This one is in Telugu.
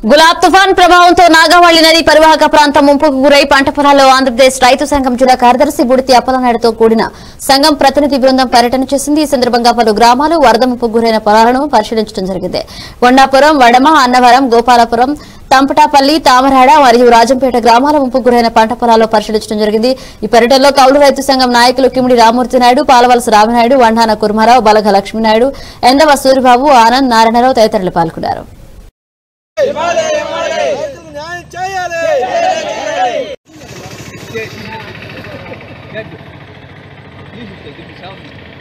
గులాబ్ తుఫాన్ ప్రభావంతో నాగావళి నది పరివాహక ప్రాంతం ముంపుకు గురై పంట పొలాల్లో ఆంధ్రప్రదేశ్ రైతు సంఘం జిల్లా కార్యదర్శి బుడితి అప్పలనాయుడుతో కూడిన సంఘం ప్రతినిధి బృందం పర్యటన చేసింది ఈ సందర్భంగా పలు గ్రామాలు వరద ముంపుకు గురైన పొలాలను పరిశీలించడం జరిగింది కొండాపురం వడమ అన్నవరం గోపాలపురం తంపటాపల్లి తామరాడ మరియు రాజంపేట గ్రామాల ముంపుకు గురైన పంట పొలాల్లో పరిశీలించడం జరిగింది ఈ పర్యటనలో కౌలు రైతు సంఘం నాయకులు కిమిడి రామూర్తి నాయుడు పాలవలస రామనాయుడు వండాన కుర్మారావు బలగ లక్ష్మీనాయుడు ఎందవ సూరిబాబు ఆనంద్ నారాయణరావు తదితరులు పాల్గొన్నారు రైతులకు న్యాయం చేయాలి This is the